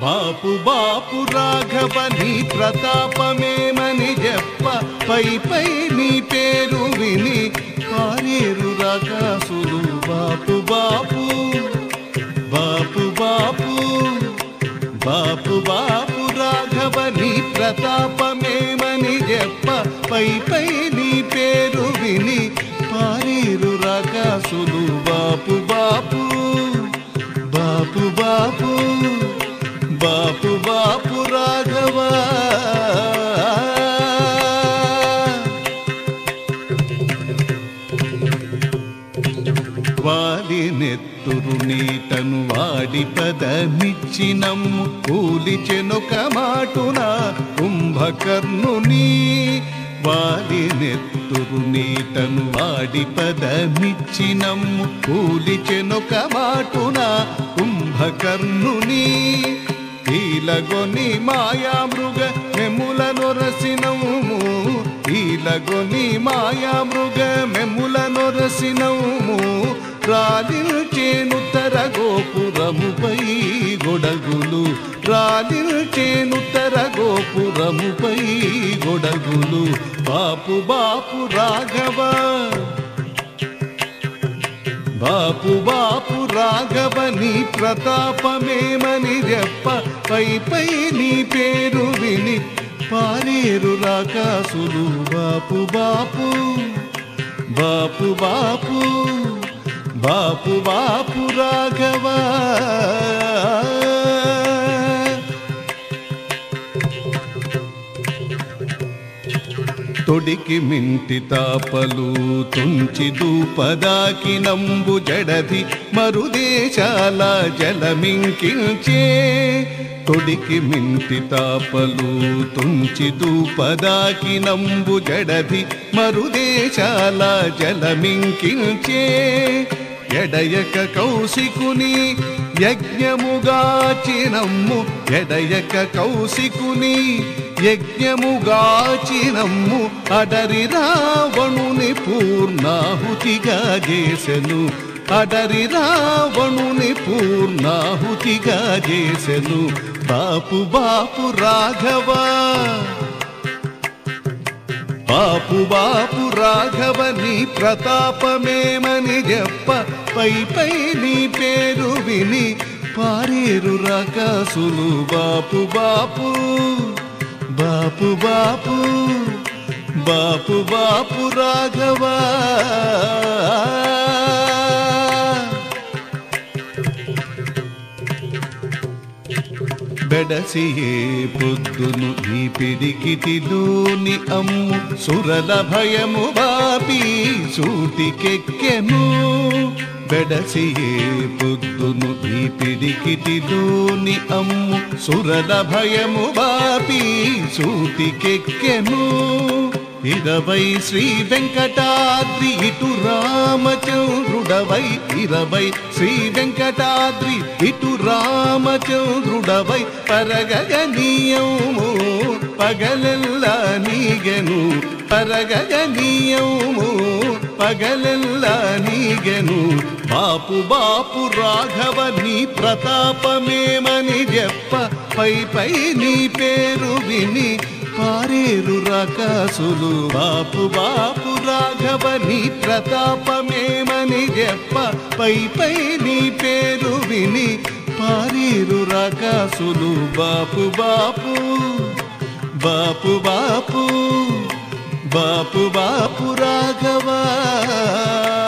బాపు బాపు రాఘవ నీ ప్రతాపమేమని చెప్ప పై పై నీ పేరు విని పారేరు రాకాసులు బాపు బాపు బాపు బాపు బాపు బాపు రాఘవ నీ ప్రతాపమేమని చెప్ప పై పై నీ పేరు విని పారేరు రాకాసులు బాపు బాపు బాపు బాపు బాపు బాపు రాఘవ వాడి నెత్తురు నీటను వాడి పదమిచ్చినమ్ము కూలి చెనుక మాటున కుంభకర్ణుని వాడి నెత్తురు నీటను వాడి పదమిచ్చినమ్ము కూలి చెనుక మాటున కుంభకర్ణుని ఈలగొని మాయా మృగ మెముల నొరసినము ఈలగొని మాయా మృగ మెముల నొరసినము రాలిల్చేనుతర గోపురముపై గొడగులు రాలిల్చేనుతర గోపురముపై గొడగులు బాపు బాపు రాఘవ బాపు బాపు రాఘవ నీ ప్రతాపమేమని రెప్ప పై పై నీ పేరు విని పారేరు రాకాసులు బాపు బాపు బాపు బాపు బాపు బాపు రాఘవ తొడికి మింటి తాపలు తుంచి దూపదాకి నంబు జడది మరుదేశాల జలమింకించే తొడికి మింటి తాపలు తుంచి దూపదాకి నంబు జడది మరుదేశాల జలమింకించే ఎడయక కౌశికుని యజ్ఞముగాచినమ్ము ఎడయక కౌశికుని యజ్ఞముగాచినమ్ము అడరి రావణుని పూర్ణాహుతిగా చేసెను అడరి రావణుని పూర్ణాహుతిగా చేసెను బాపు బాపు రాఘవా బాపు బాపు రాఘవ నీ ప్రతాపమేమని చెప్ప పై పై నీ పేరు విని పారేరు రాకాసులు బాపు బాపు బాపు బాపు బాపు బాపు రాఘవ బెడసియే పొద్దును ఈ పిడికిటిలోని అమ్ము సురల భయము బాపి సూటికెక్కెను బెడసియే పొద్దును ఈ పిడికిటిలోని అమ్ము సురల భయము బాపి సూటికెక్కెను ఇరవై శ్రీ వెంకటాద్రి ఇటు రామచంద్రుడవై ఇరవై శ్రీ వెంకటాద్రి ఇటు రామచంద్రుడవై పరగగనీయము పగలెల్లా నీగెను పరగగనీయము పగలెల్లా నీగెను బాపు బాపు రాఘవ నీ ప్రతాపమేమని చెప్ప పై పై నీ పేరు విని పారేరు రాకాసులు బాపు బాపు రాఘవ నీ ప్రతాపమేమని చెప్ప పై పై నీ పేరు విని పారేరు రాకాసులు బాపు బాపు బాపు బాపు బాపు బాపు రాఘవా